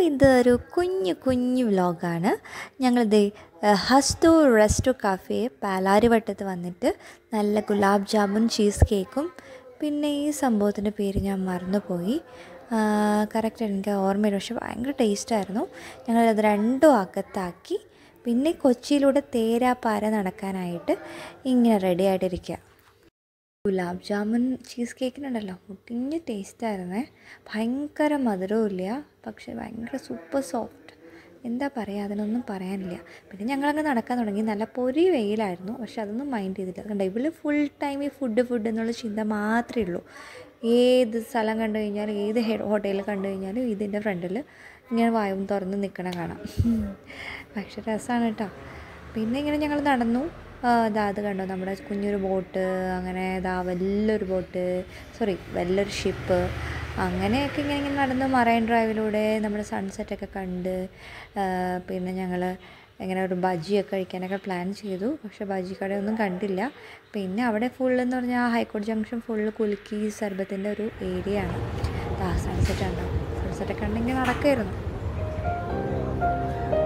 ഇതൊരു കുഞ്ഞു കുഞ്ഞു വ്ലോഗാണ് ഞങ്ങളിത് ഹസ്തു റെസ്റ്റോ കാഫേ പാലാരിവട്ടത്ത് വന്നിട്ട് നല്ല ഗുലാബ് ജാമുൻ ചീസ് കേക്കും പിന്നെ ഈ സംഭവത്തിൻ്റെ പേര് ഞാൻ മറന്നുപോയി കറക്റ്റ് എനിക്ക് ഓർമ്മയില്ല പക്ഷെ ഭയങ്കര ടേസ്റ്റായിരുന്നു ഞങ്ങളത് രണ്ടും അകത്താക്കി പിന്നെ കൊച്ചിയിലൂടെ തേരാപ്പാര നടക്കാനായിട്ട് ഇങ്ങനെ റെഡി ആയിട്ടിരിക്കുക ഗുലാബ് ജാമുൻ ചീസ് കേക്കിനുണ്ടല്ലോ മുട്ടിഞ്ഞ് ടേസ്റ്റായിരുന്നേ ഭയങ്കര മധുരവും ഇല്ല പക്ഷേ ഭയങ്കര സൂപ്പർ സോഫ്റ്റ് എന്താ പറയുക അതിനൊന്നും പറയാനില്ല പിന്നെ ഞങ്ങളങ്ങ് നടക്കാൻ തുടങ്ങി നല്ല പൊരി വെയിലായിരുന്നു പക്ഷെ അതൊന്നും മൈൻഡ് ചെയ്തില്ല കണ്ടോ ഇവള് ഫുൾ ടൈം ഈ ഫുഡ് ഫുഡ് എന്നുള്ള ചിന്ത മാത്രമേ ഉള്ളൂ ഏത് സ്ഥലം കണ്ടു കഴിഞ്ഞാലും ഏത് ഹോട്ടലിൽ കണ്ടു കഴിഞ്ഞാലും ഇതിൻ്റെ ഫ്രണ്ടിൽ ഇങ്ങനെ വായും തുറന്ന് നിൽക്കണ കാണാം പക്ഷെ രസമാണ് കേട്ടോ പിന്നെ ഇങ്ങനെ ഞങ്ങൾ നടന്നു ഇതാ അത് കണ്ടോ നമ്മുടെ കുഞ്ഞൊരു ബോട്ട് അങ്ങനെ ഇതാ വലിയൊരു ബോട്ട് സോറി വലിയൊരു ഷിപ്പ് അങ്ങനെയൊക്കെ ഇങ്ങനെ ഇങ്ങനെ നടന്നു മറൈൻ ഡ്രൈവിലൂടെ നമ്മുടെ സൺസെറ്റൊക്കെ കണ്ട് പിന്നെ ഞങ്ങൾ ഇങ്ങനെ ഒരു ബജിയൊക്കെ കഴിക്കാനൊക്കെ പ്ലാൻ ചെയ്തു പക്ഷേ ബജി കടയൊന്നും കണ്ടില്ല പിന്നെ അവിടെ ഫുൾ എന്ന് പറഞ്ഞാൽ ഹൈക്കോടതി ജംഗ്ഷൻ ഫുള്ള് കുലുക്കി സർബത്തിൻ്റെ ഒരു ഏരിയ ആണ് ആ സൺസെറ്റ് ഉണ്ടാവും സൺസെറ്റൊക്കെ കണ്ടിങ്ങനെ നടക്കുമായിരുന്നു